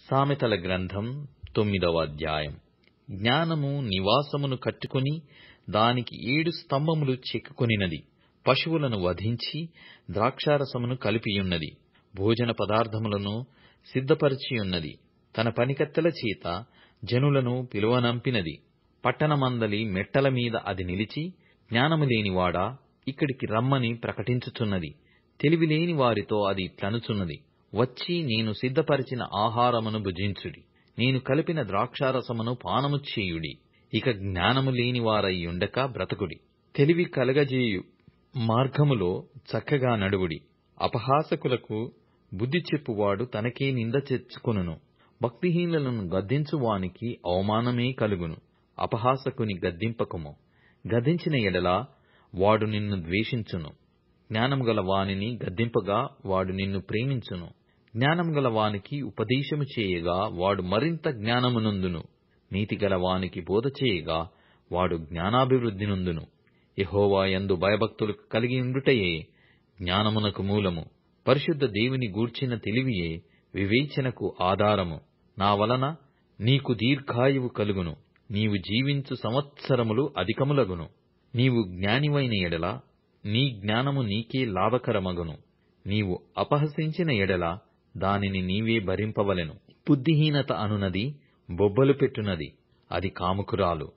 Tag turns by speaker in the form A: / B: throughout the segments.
A: సామెతల గ్రంథం తొమ్మిదవ అధ్యాయం జ్ఞానము నివాసమును కట్టుకుని దానికి ఏడు స్తంభములు చెక్కుకొనినది పశువులను వధించి ద్రాక్షారసమును కలిపియున్నది భోజన పదార్థములను సిద్ధపరచియున్నది తన పనికత్తెల చేత జనులను పిలువనంపినది పట్టణమందలి మెట్టల మీద అది నిలిచి జ్ఞానము లేనివాడా ఇక్కడికి రమ్మని ప్రకటించుచున్నది తెలివిలేని వారితో అది ఇట్లనుచున్నది వచ్చి నేను సిద్ధపరిచిన ఆహారమును భుజించుడి నేను కలిపిన ద్రాక్షారసమును పానము చేయుడి ఇక జ్ఞానము లేనివారయ్యుండక బ్రతకుడి తెలివి కలగజేయు మార్గములో చక్కగా నడువుడి అపహాసకులకు బుద్ధి చెప్పువాడు తనకే నింద తెచ్చుకొనును భక్తిహీనులను గద్దించు వానికి అవమానమే కలుగును అపహాసకుని గద్దింపకము గద్దించిన ఎడల వాడు నిన్ను ద్వేషించును జ్ఞానము గల వానిని గద్దింపగా వాడు నిన్ను ప్రేమించును జ్ఞానము గల వానికి ఉపదేశము చేయగా వాడు మరింత జ్ఞానమునొందును నీతిగల వానికి బోధ చేయగా వాడు జ్ఞానాభివృద్ధి నొందును యెహోవా యందు భయభక్తులు కలిగి ఉండుటయే జ్ఞానమునకు మూలము పరిశుద్ధ దేవుని గూర్చిన తెలివియే వివేచనకు ఆధారము నా వలన నీకు దీర్ఘాయువు కలుగును నీవు జీవించు సంవత్సరములు అధికములగును నీవు జ్ఞానివైన ఎడల నీ జ్ఞానము నీకే లాభకరమగును నీవు అపహసించిన ఎడల దానిని నీవే భరింపవలెను బుద్ధిహీనత అనునది బొబ్బలు పెట్టునది అది కాముకురాలు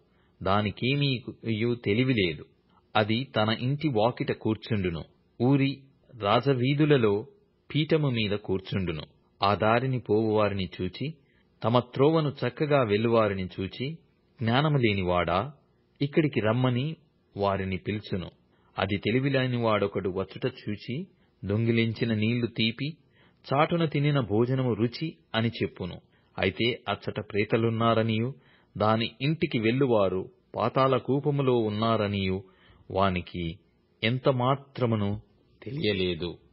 A: దానికేమీయు తెలివిలేదు అది తన ఇంటి వాకిట కూర్చుండును ఊరి రాజవీధులలో పీఠము మీద కూర్చుండును ఆ దారిని పోవువారిని చూచి తమ త్రోవను చక్కగా వెళ్లువారిని చూచి జ్ఞానము లేనివాడా ఇక్కడికి రమ్మని వారిని పిలుచును అది తెలివిలేని వాడొకడు వచ్చుట చూచి దొంగిలించిన నీళ్లు తీపి చాటున తినిన భోజనము రుచి అని చెప్పును అయితే అచ్చట ప్రేతలున్నారనియు దాని ఇంటికి వెళ్ళువారు పాతాళ కూపములో ఉన్నారనియు వానికి ఎంత మాత్రమును తెలియలేదు